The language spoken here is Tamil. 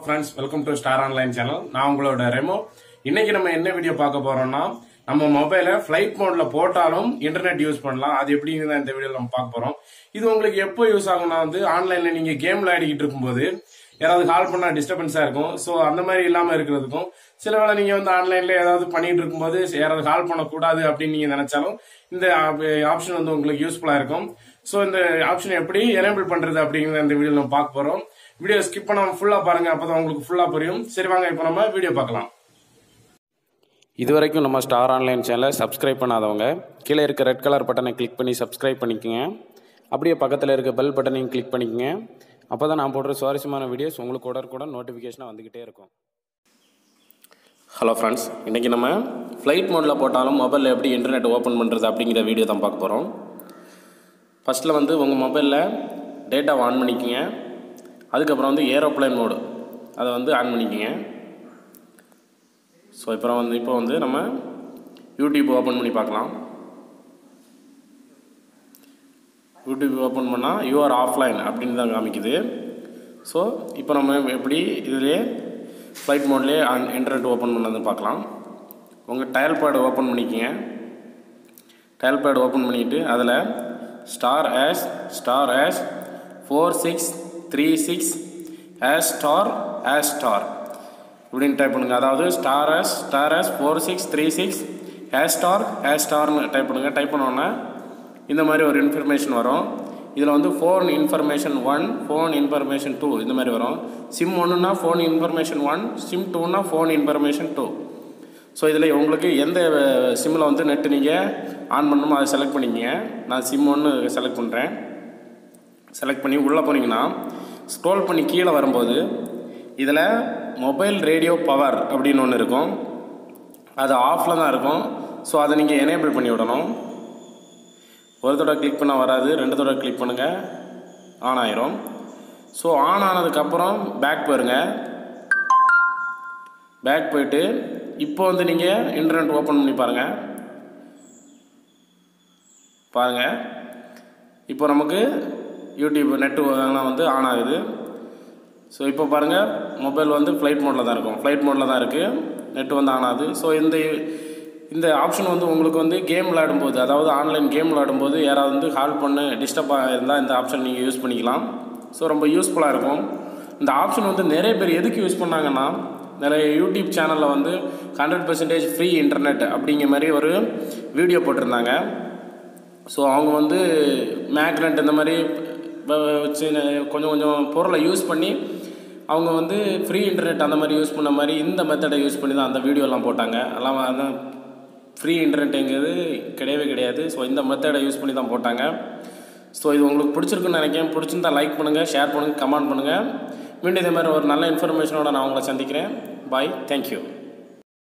friends welcome to star online channel நான் உங்களோட ரெமோ இன்னைக்கு நம்ம என்ன வீடியோ பார்க்க போறோம்னா நம்ம மொபைலை ஃபிளைட் மோட்ல போட்டாலும் இன்டர்நெட் யூஸ் பண்ணலாம் அது எப்படிங்கிறத இந்த வீடியோல நம்ம பார்க்க போறோம் இது உங்களுக்கு எப்போ யூஸ் ஆகும்னா வந்து ஆன்லைன்ல நீங்க கேம் விளையாடிக்கிட்டு இருக்கும்போது யாராவது கால் பண்ணா டிஸ்டர்பன்ஸா இருக்கும் ஸோ அந்த மாதிரி இல்லாம இருக்கிறதுக்கும் சில வேளை நீங்க வந்து ஆன்லைன்ல ஏதாவது பண்ணிட்டு இருக்கும்போது யாராவது கால் பண்ணக்கூடாது அப்படின்னு நீங்க நினைச்சாலும் இந்த ஆப்ஷன் வந்து உங்களுக்கு யூஸ்ஃபுல்லா இருக்கும் ஸோ இந்த ஆப்ஷன் எப்படி எனேபிள் பண்றது அப்படிங்கறத இந்த வீடியோ நம்ம பார்க்க போறோம் வீடியோ ஸ்கிப் பண்ணாம ஃபுல்லா பாருங்க அப்பதான் உங்களுக்கு ஃபுல்லா புரியும் சரி வாங்க இப்போ நம்ம வீடியோ பார்க்கலாம் இது வரைக்கும் நம்ம ஸ்டார் ஆன்லைன் சேனலை சப்ஸ்கிரைப் பண்ணாதவங்க கீழே இருக்க ரெட் கலர் பட்டனை கிளிக் பண்ணி சப்ஸ்கிரைப் பண்ணிக்கோங்க அப்படியே பக்கத்தில் இருக்க பெல் பட்டனையும் கிளிக் பண்ணிக்கோங்க அப்போ தான் நான் போடுற சுவாரஸ்யமான வீடியோஸ் உங்களுக்கு உடனுக்குடன் நோட்டிஃபிகேஷனாக வந்துக்கிட்டே இருக்கும் ஹலோ ஃப்ரெண்ட்ஸ் இன்றைக்கி நம்ம ஃப்ளைட் மோடில் போட்டாலும் மொபைலில் எப்படி இன்டர்நெட் ஓப்பன் பண்ணுறது அப்படிங்கிற வீடியோ தான் பார்க்க போகிறோம் ஃபஸ்ட்டில் வந்து உங்கள் மொபைலில் டேட்டாவை ஆன் பண்ணிக்கோங்க அதுக்கப்புறம் வந்து ஏரோப்ளைன் மோடு அதை வந்து ஆன் பண்ணிக்கோங்க ஸோ இப்போ வந்து இப்போ வந்து நம்ம யூடியூப் ஓப்பன் பண்ணி பார்க்கலாம் யூடியூப் ஓப்பன் பண்ணால் யூஆர் ஆஃப்லைன் அப்படின்னு தான் காமிக்குது ஸோ இப்போ நம்ம எப்படி இதிலே ஃப்ளைட் மோட்லேயே ஆன் இன்டர்நெட் ஓப்பன் பண்ணதுன்னு பார்க்கலாம் உங்கள் டயல் பேட் ஓப்பன் பண்ணிக்கோங்க டயல் பேட் ஓப்பன் பண்ணிவிட்டு அதில் star hash star hash four six three six hash star hash star இப்படின்னு டைப் பண்ணுங்கள் அதாவது star S star S four six three six hash star hash ஸ்டார்னு டைப் பண்ணுங்கள் டைப் பண்ணோன்னே இந்த மாதிரி ஒரு இன்ஃபர்மேஷன் வரும் இதில் வந்து phone information one phone information two இந்த மாதிரி வரும் சிம் ஒன்றுனா ஃபோன் இன்ஃபர்மேஷன் ஒன் சிம் டூனா ஃபோன் இன்ஃபர்மேஷன் டூ ஸோ இதில் உங்களுக்கு எந்த சிம்மில் வந்து நெட்டு நீங்கள் ஆன் பண்ணணுமோ அதை செலக்ட் பண்ணிக்கங்க நான் சிம் ஒன்று செலக்ட் பண்ணுறேன் செலக்ட் பண்ணி உள்ளே போனீங்கன்னா ஸ்க்ரோல் பண்ணி கீழே வரும்போது இதில் மொபைல் ரேடியோ பவர் அப்படின்னு ஒன்று இருக்கும் அது ஆஃபில் தான் இருக்கும் ஸோ அதை நீங்கள் எனேபிள் பண்ணி விடணும் ஒரு தடவை கிளிக் பண்ணால் வராது ரெண்டு தடவை கிளிக் பண்ணுங்கள் ஆன் ஆயிரும் ஸோ ஆன் ஆனதுக்கப்புறம் பேக் போயிருங்க பேக் போயிட்டு இப்போ வந்து நீங்கள் இன்டர்நெட் ஓப்பன் பண்ணி பாருங்கள் பாருங்கள் இப்போ நமக்கு யூடியூப் நெட்டு வந்து ஆன் ஆகுது ஸோ இப்போ பாருங்கள் மொபைல் வந்து ஃப்ளைட் மோடில் தான் இருக்கும் ஃப்ளைட் மோடில் தான் இருக்குது நெட் வந்து ஆன் ஆகுது ஸோ இந்த இந்த ஆப்ஷன் வந்து உங்களுக்கு வந்து கேம் விளையாடும்போது அதாவது ஆன்லைன் கேம் விளையாடும்போது யாராவது வந்து கால் பண்ணு டிஸ்டர்பாக இருந்தால் இந்த ஆப்ஷன் நீங்கள் யூஸ் பண்ணிக்கலாம் ஸோ ரொம்ப யூஸ்ஃபுல்லாக இருக்கும் இந்த ஆப்ஷன் வந்து நிறைய பேர் எதுக்கு யூஸ் பண்ணாங்கன்னா நிறைய யூடியூப் சேனலில் வந்து ஹண்ட்ரட் பர்சன்டேஜ் ஃப்ரீ இன்டர்நெட் அப்படிங்கிற மாதிரி ஒரு வீடியோ போட்டிருந்தாங்க ஸோ அவங்க வந்து மேக்னெட் இந்த மாதிரி வச்சு கொஞ்சம் கொஞ்சம் பொருளை யூஸ் பண்ணி அவங்க வந்து ஃப்ரீ இன்டர்நெட் அந்த மாதிரி யூஸ் பண்ண மாதிரி இந்த மெத்தடை யூஸ் பண்ணி தான் அந்த வீடியோலாம் போட்டாங்க எல்லாம் அதான் ஃப்ரீ இன்டர்நெட்டுங்கிறது கிடையவே கிடையாது ஸோ இந்த மெத்தடை யூஸ் பண்ணி தான் போட்டாங்க ஸோ இது உங்களுக்கு பிடிச்சிருக்குன்னு நினைக்கிறேன் பிடிச்சிருந்தா லைக் பண்ணுங்கள் ஷேர் பண்ணுங்கள் கமெண்ட் பண்ணுங்கள் மீண்டும் இதே மாதிரி ஒரு நல்ல இன்ஃபர்மேஷனோட நான் உங்களை சந்திக்கிறேன் பாய் தேங்க்யூ